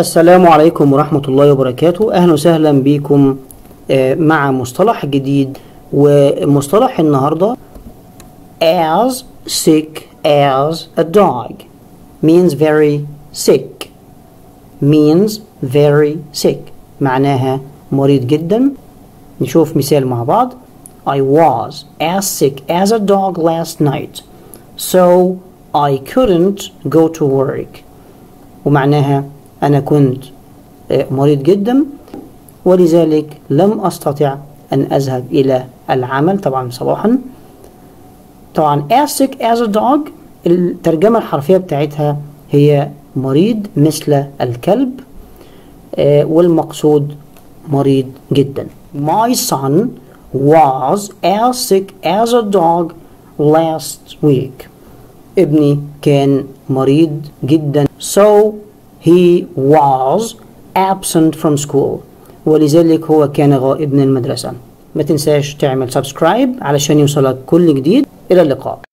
السلام عليكم ورحمة الله وبركاته أهلا وسهلا بكم آه، مع مصطلح جديد ومصطلح النهاردة as sick as a dog means very sick means very sick معناها مريض جدا نشوف مثال مع بعض I was as sick as a dog last night so I couldn't go to work ومعناها أنا كنت آه، مريض جدا ولذلك لم أستطع أن أذهب إلى العمل طبعا صباحا طبعا as sick as a dog الترجمة الحرفية بتاعتها هي مريض مثل الكلب آه، والمقصود مريض جدا My son was as sick as a dog last week ابني كان مريض جدا so he was absent from school ولذلك هو كان غائب من المدرسة ما تنساش تعمل سبسكرايب علشان يوصلك كل جديد إلى اللقاء